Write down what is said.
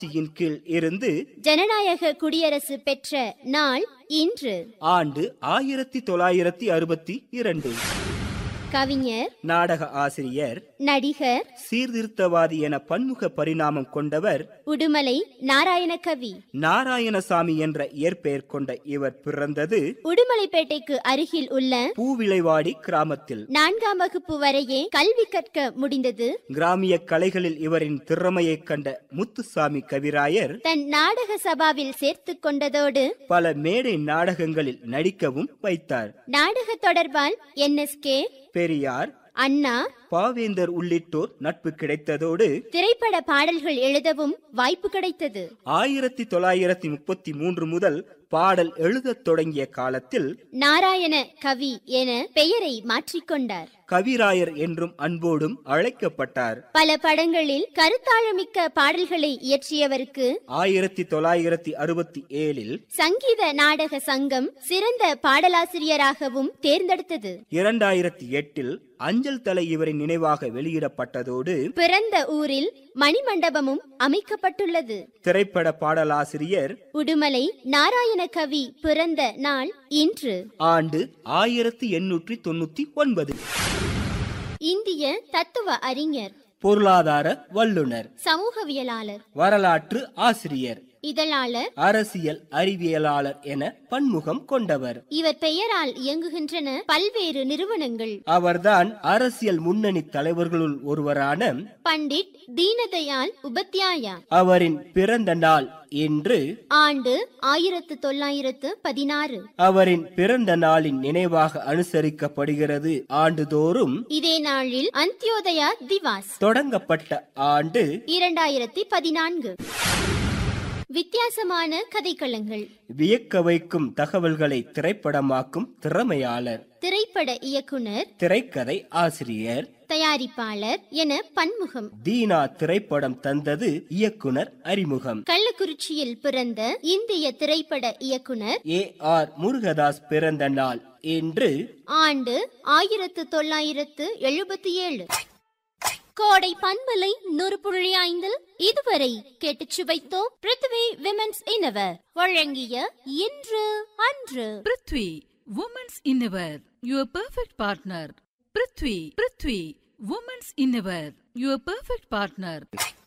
ஆட்சியின் கீழ் இருந்து ஜனநாயக குடியரசு பெற்ற நாள் இன்று ஆண்டு ஆயிரத்தி தொள்ளாயிரத்தி அறுபத்தி இரண்டு கவிஞர் நாடக ஆசிரியர் நடிகர் சீர்திருத்தவாதி என பன்முக பரிணாமம் கொண்டவர் உடுமலை நாராயணகவி நாராயணசாமி என்ற இயற்பெயர் கொண்ட இவர் பிறந்தது உடுமலைப்பேட்டைக்கு அருகில் உள்ள பூவிளைவாடி கிராமத்தில் நான்காம் வகுப்பு வரையே கல்வி கற்க முடிந்தது கிராமிய கலைகளில் இவரின் திறமையை கண்ட முத்துசாமி கவிராயர் தன் நாடக சபாவில் சேர்த்து கொண்டதோடு பல மேடை நாடகங்களில் நடிக்கவும் வைத்தார் நாடக தொடர்பால் என்எஸ்கே பெரியார் அண்ணா பாவேந்தர் உள்ளிட்டோர் நட்பு கிடைத்ததோடு திரைப்பட பாடல்கள் எழுதவும் வாய்ப்பு கிடைத்தது ஆயிரத்தி தொள்ளாயிரத்தி முப்பத்தி மூன்று முதல் பாடல் எழுதத் தொடங்கிய காலத்தில் நாராயண கவி என பெயரை மாற்றிக்கொண்டார் கவிராயர் என்றும் அன்போடும் அழைக்கப்பட்டார் பல படங்களில் கருத்தாழமிக்க பாடல்களை இயற்றியவருக்கு ஆயிரத்தி தொள்ளாயிரத்தி அறுபத்தி ஏழில் சங்கீத நாடக சங்கம் சிறந்த பாடலாசிரியராகவும் தேர்ந்தெடுத்தது இரண்டாயிரத்தி எட்டில் அஞ்சல் தலை இவரின் நினைவாக வெளியிடப்பட்டதோடு பிறந்த ஊரில் மணிமண்டபமும் அமைக்கப்பட்டுள்ளது திரைப்பட பாடலாசிரியர் உடுமலை நாராயண கவி பிறந்த நாள் இன்று ஆண்டு ஆயிரத்தி எண்ணூற்றி தொண்ணூத்தி ஒன்பது இந்திய தத்துவ அறிஞர் பொருளாதார வல்லுனர் சமூகவியலாளர் வரலாற்று ஆசிரியர் இதழாளர் அரசியல் அறிவியலாளர் என பன்முகம் கொண்டவர் இவர் பெயரால் இயங்குகின்றன பல்வேறு நிறுவனங்கள் அவர்தான் அரசியல் முன்னணி தலைவர்களுள் ஒருவரான பண்டிட் தீனதயாள் உபத்யாயா அவரின் பிறந்த நாள் என்று ஆண்டு ஆயிரத்து தொள்ளாயிரத்து பதினாறு அவரின் பிறந்த நாளின் நினைவாக அனுசரிக்கப்படுகிறது ஆண்டுதோறும் இதே நாளில் அந்தியோதயா திவாஸ் தொடங்கப்பட்ட ஆண்டு இரண்டாயிரத்தி பதினான்கு வித்தியாசமான கதைக்களங்கள் வியக்க வைக்கும் தகவல்களை திரைப்படமாக்கும் திறமையாளர் திரைப்பட இயக்குனர் திரைக்கதை ஆசிரியர் தயாரிப்பாளர் என பன்முகம் தீனா திரைப்படம் தந்தது இயக்குனர் அறிமுகம் கள்ளக்குறிச்சியில் பிறந்த இந்திய திரைப்பட இயக்குனர் ஏ ஆர் முருகதாஸ் பிறந்த நாள் என்று ஆண்டு ஆயிரத்து தொள்ளாயிரத்து எழுபத்தி ஏழு கோடை பண்பலை நூறு புள்ளி ஐந்தில் இதுவரை கேட்டுச் சுவைத்தோம் பிருத்வி விமென்ஸ் இனவர் வழங்கிய இன்று அன்று prithvi women's innerwear your perfect partner prithvi prithvi women's innerwear your perfect partner